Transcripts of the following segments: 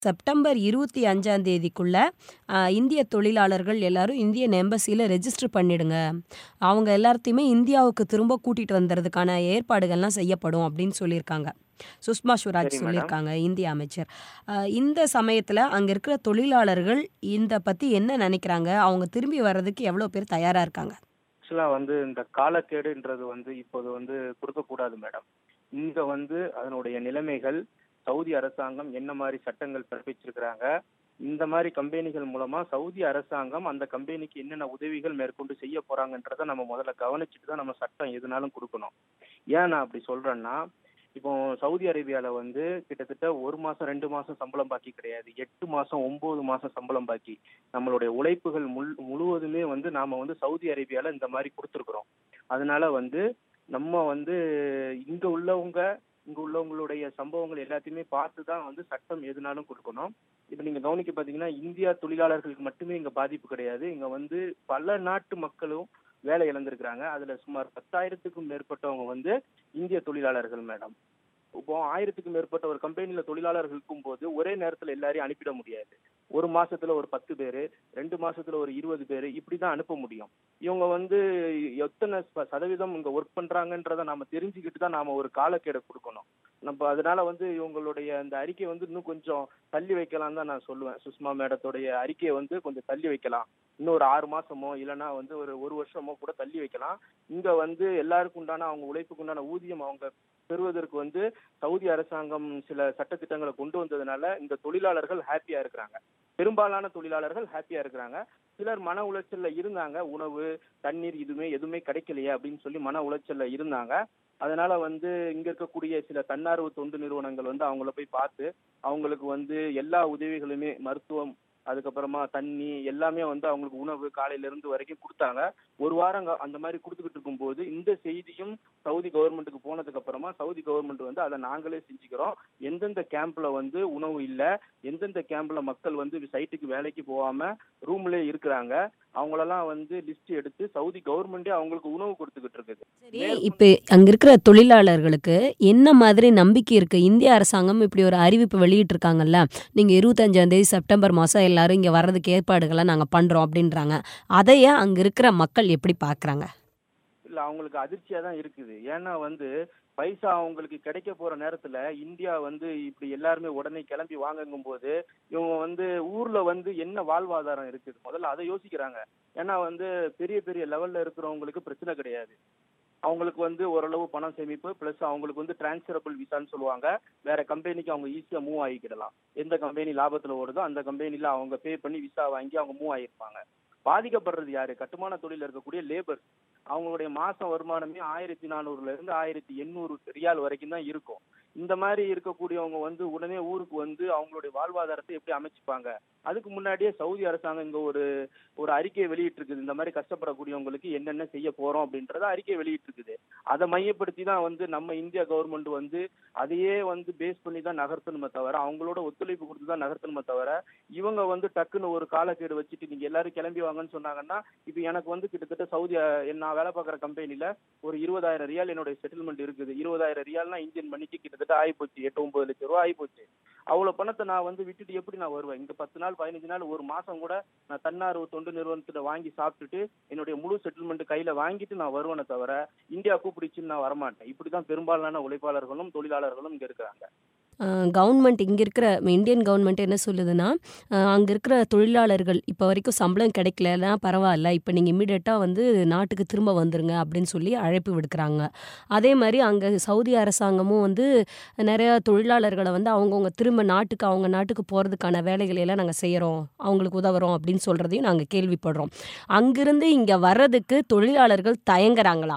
September 25ஆம் தேதிக்குள்ள அ இந்திய தொழிலாளர்கள் எல்லாரும் இந்தியன் எம்பசில ரெஜிஸ்டர் பண்ணிடுங்க. அவங்க எல்லாத்தையுமே இந்தியாவுக்கு திரும்ப கூட்டிட்டு வந்துறதுக்கான ஏற்பாடுகள்லாம் செய்யப்படும் அப்படின்னு சொல்லியிருக்காங்க. சுஷ்மா ஸ்வராஜ் சரி மேடம். சொல்லியிருக்காங்க, இந்திய அமைச்சர். அ இந்த சமயத்துல அங்க இருக்கிற தொழிலாளர்கள் இந்த பத்தி என்ன நெனைக்கிறாங்க? அவங்க திரும்பி வர்றதுக்கு எவ்வளோ பேர் தயாரா இருக்காங்க? ஆக்சுவலா வந்து இந்த காலக்கெடுன்றது வந்து இப்போது வந்து கொடுக்கக்கூடாது மேடம். இங்க வந்து அதனுடைய நிலைமைகள் சவுதி அரசாங்கம் என்ன மாரி சட்டங்கள் பிறப்பிச்சிருக்கிறாங்க, இந்த மாரி கம்பெனிகள் மூலமா சவுதி அரசாங்கம் அந்த கம்பெனிக்கு என்னென்ன உதவிகள் மேற்கொண்டு செய்ய போறாங்கன்றத நம்ம முதல்ல கவனிச்சுட்டு தான் நம்ம சட்டம் எதுனாலும் குடுக்கணும். ஏன் நான் அப்படி சொல்றேன்னா, இப்போ சவுதி அரேபியால வந்து கிட்டத்தட்ட 1 மாசம், 2 மாசம் சம்பளம் பாக்கி கிடையாது. 8 மாசம், 9 மாசம் சம்பளம் பாக்கி. நம்மளுடைய உழைப்புகள் முழு முழுவதுமே வந்து நாம வந்து சவுதி அரேபியால இந்த மாரி குடுத்துருக்குறோம். அதனால வந்து நம்ம வந்து இங்க உள்ளவங்க இங்க உள்ளவங்களுடைய சம்பவங்கள் எல்லாத்தையுமே பார்த்து தான் வந்து சட்டம் எதுனாலும் குடுக்கணும். இப்ப நீங்க கவனிக்க பார்த்தீங்கன்னா, இந்தியா தொழிலாளர்களுக்கு மட்டுமே இங்க பாதிப்பு கிடையாது. இங்க வந்து பல நாட்டு மக்களும் வேலை இழந்திருக்கிறாங்க. அதுல சுமார் 10,000க்கும் மேற்பட்டவங்க வந்து இந்திய தொழிலாளர்கள் மேடம். இப்போ 1000க்கும் மேற்பட்ட ஒரு கம்பெனில தொழிலாளர்கள் இருக்கும்போது, ஒரே நேரத்துல எல்லாரையும் அனுப்பிட முடியாது. 1 மாசத்துல ஒரு 10 பேரு, 2 மாசத்துல ஒரு 20 பேரு இப்படிதான் அனுப்ப முடியும். இவங்க வந்து எத்தன ச சதவீதம் இங்க ஒர்க் பண்றாங்கன்றத நாம தெரிஞ்சுக்கிட்டு தான் நாம ஒரு காலக்கெட குடுக்கணும். நம்ப அதனால வந்து இவங்களுடைய அந்த அறிக்கைய வந்து இன்னும் கொஞ்சம் தள்ளி வைக்கலாம்னு தான் நான் சொல்லுவேன். சுஷ்மா மேடத்தோடைய அறிக்கைய வந்து கொஞ்சம் தள்ளி வைக்கலாம். இன்னும் ஒரு 6 மாசமோ இல்லன்னா வந்து ஒரு 1 வருஷமோ கூட தள்ளி வைக்கலாம். இங்க வந்து எல்லாருக்கும் உண்டான அவங்க உழைப்புக்கு உண்டான ஊதியம் அவங்க பெறுவதற்கு வந்து சவுதி அரசாங்கம் சில சட்டதிட்டங்கள கொண்டு வந்ததுனால இந்த தொழிலாளர்கள் ஹேப்பியா இருக்கிறாங்க. பெரும்பாலான தொழிலாளர்கள் ஹேப்பியா இருக்கிறாங்க. சிலர் மன உளைச்சல்ல இருந்தாங்க. உணவு, தண்ணீர் இதுவுமே எதுவுமே கிடைக்கலையே அப்படின்னு சொல்லி மன உளைச்சல்ல இருந்தாங்க. அதனால வந்து இங்க இருக்கக்கூடிய சில தன்னார்வ தொண்டு நிறுவனங்கள் வந்து அவங்கள போய் பார்த்து, அவங்களுக்கு வந்து எல்லா உதவிகளுமே மருத்துவம், அதுக்கப்புறமா தண்ணி எல்லாமே வந்து அவங்களுக்கு உணவு காலையில இருந்து வரைக்கும் குடுத்தாங்க. 1 வாரம் அங்க அந்த மாரி குடுத்துக்கிட்டு இருக்கும்போது, இந்த செய்தியும் சவுதி கவர்மெண்ட்டுக்கு போனதுக்கு அப்புறமா சவுதி கவர்மெண்ட் வந்து அத நாங்களே செஞ்சுக்கிறோம். எந்தெந்த கேம்ப்ல வந்து உணவு இல்ல, எந்தெந்த கேம்ப்ல மக்கள் வந்து சைட்டுக்கு வேலைக்கு போகாம ரூம்லயே இருக்கிறாங்க. அவங்களெல்லாம் வந்து லிஸ்ட் எடுத்து சவுதி கவர்மெண்ட்டே அவங்களுக்கு உணவு குடுத்துக்கிட்டு இருக்குது. சரி, மேற்கொண்டு இப்ப அங்க இருக்கிற தொழிலாளர்களுக்கு என்ன மாதிரி நம்பிக்கை இருக்கு? இந்திய அரசாங்கம் இப்படி ஒரு அறிவிப்பு வெளியிட்டிருக்காங்கல்ல, நீங்க 25ஆம் தேதி செப்டம்பர் மாசம் எல்லாரும் இங்க வர்றதுக்கு ஏற்பாடுகள நாங்க பண்றோம் அப்படின்றாங்க. அதைய அங்க இருக்கிற மக்கள் எப்படி பார்க்குறாங்க? இல்ல அவங்களுக்கு அதிர்ச்சியா தான் இருக்குது. ஏன்னா வந்து பைசா அவங்களுக்கு கிடைக்க போற நேரத்துல இந்தியா வந்து இப்படி எல்லாருமே உடனே கிளம்பி வாங்கங்கும்போது, இவங்க வந்து ஊர்ல வந்து என்ன வாழ்வாதாரம் இருக்குது? முதல்ல அத யோசிக்கிறாங்க. ஏன்னா வந்து பெரிய பெரிய லெவல்ல இருக்கிறவங்களுக்கு பிரச்சனை கிடையாது. அவங்களுக்கு வந்து ஓரளவு பணம் சேமிப்பு பிளஸ் அவங்களுக்கு வந்து டிரான்ஸ்ஃபரபிள் விசான்னு சொல்லுவாங்க. வேற கம்பெனிக்கு அவங்க ஈஸியா மூவ் ஆகிக்கிடலாம். எந்த கம்பெனி லாபத்துல ஓடுதோ அந்த கம்பெனில அவங்க பே பண்ணி விசா வாங்கி அவங்க மூவ் ஆகியிருப்பாங்க. பாதிக்கப்படுறது யாரு? கட்டுமான தொழில்ல இருக்கக்கூடிய லேபர்ஸ். அவங்களுடைய மாச வருமானமே 1400ல இருந்து 1800 ரியால் வரைக்கும் தான் இருக்கும். இந்த மாரி இருக்கக்கூடியவங்க வந்து உடனே ஊருக்கு வந்து அவங்களுடைய வாழ்வாதாரத்த எப்படி அமைச்சுப்பாங்க? அதுக்கு முன்னாடியே சவுதி அரசாங்கம் இங்க ஒரு ஒரு அறிக்கை வெளியிட்டிருக்குது. இந்த மாரி கஷ்டப்படக்கூடியவங்களுக்கு என்னென்ன செய்ய போறோம் அப்படின்றத அறிக்கை வெளியிட்டிருக்குது. அத மையப்படுத்தி தான் வந்து நம்ம இந்தியா கவர்மெண்ட் வந்து அதையே வந்து பேஸ் பண்ணி தான் நகர்த்தணுமே தவிர, அவங்களோட ஒத்துழைப்பு குடுத்து தான் நகர்த்தணுமே தவிர, இவங்க வந்து டக்குன்னு ஒரு காலக்கெடு வச்சுட்டு நீங்க எல்லாரும் கிளம்பி வாங்கன்னு சொன்னாங்கன்னா, இப்ப எனக்கு வந்து கிட்டத்தட்ட சவுதி அ நான் வேலை பார்க்குற கம்பெனில ஒரு 20,000 ரியால் என்னுடைய செட்டில்மெண்ட் இருக்குது. 20,000 ரியால்னா இந்தியன் மணிக்கு கிட்டத்தட்ட ஆயிப்போச்சு. 8, 9 லட்சம் ரூபாய் ஆயிப்போச்சு. அவ்வளோ பணத்த நான் வந்து விட்டுட்டு எப்படி நான் வருவேன்? இங்க 10 நாள், 15 நாள், 1 மாசம் கூட நான் தன்னார்வ தொண்டு நிறுவனத்துல வாங்கி சாப்பிட்டுட்டு, என்னுடைய முழு செட்டில்மெண்ட் கையில வாங்கிட்டு நான் வருவேனே தவிர, இந்தியா கூப்பிடுச்சுன்னு நான் வரமாட்டேன். இப்படிதான் பெரும்பாலான உழைப்பாளர்களும், தொழிலாளர்களும் இங்க இருக்கிறாங்க. அ கவர்மெண்ட் இங்க இருக்கிற இந்தியன் கவர்மெண்ட் என்ன சொல்லுதுன்னா, அ அங்க இருக்கிற தொழிலாளர்கள் இப்ப வரைக்கும் சம்பளம் கிடைக்கலன்னா பரவால்ல. இப்ப நீங்க இம்மீடியட்டா வந்து நாட்டுக்கு திரும்ப வந்துருங்க அப்படின்னு சொல்லி அழைப்பு விடுக்குறாங்க. அதே மாரி அங்க சவுதி அரசாங்கமும் வந்து நெறைய தொழிலாளர்கள வந்து அவங்கவங்க திரும்ப நாட்டுக்கு அவங்க நாட்டுக்கு போறதுக்கான வேலைகளை எல்லாம் நாங்க செய்யறோம். அவங்களுக்கு உதவுறோம் அப்படின்னு சொல்றதையும் நாங்க கேள்விப்படுறோம். அங்கிருந்து இங்க வர்றதுக்கு தொழிலாளர்கள் தயங்குறாங்களா?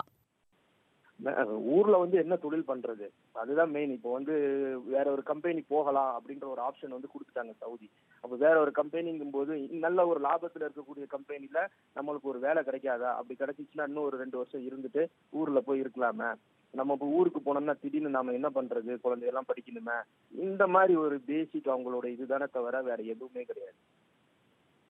ம ஊர்ல வந்து என்ன தொழில் பண்றது? அதுதான் மெயின். இப்போ வந்து வேற ஒரு கம்பெனி போகலாம் அப்படின்ற ஒரு ஆப்ஷன் வந்து குடுத்துட்டாங்க சவுதி. அப்ப வேற ஒரு கம்பெனிங்கும்போது நல்ல ஒரு லாபத்துல இருக்கக்கூடிய கம்பெனில நம்மளுக்கு ஒரு வேலை கிடைக்காதா? அப்படி கிடைச்சுச்சுன்னா இன்னும் ஒரு 2 வருஷம் இருந்துட்டு ஊர்ல போய் இருக்கலாமே. நம்ம இப்ப ஊருக்கு போனோம்னா திடீர்னு நாம என்ன பண்றது? குழந்தையெல்லாம் படிக்கணுமே. இந்த மாரி ஒரு பேசிக் அவங்களோட இதுதானே தவிர வேற எதுவுமே கிடையாது.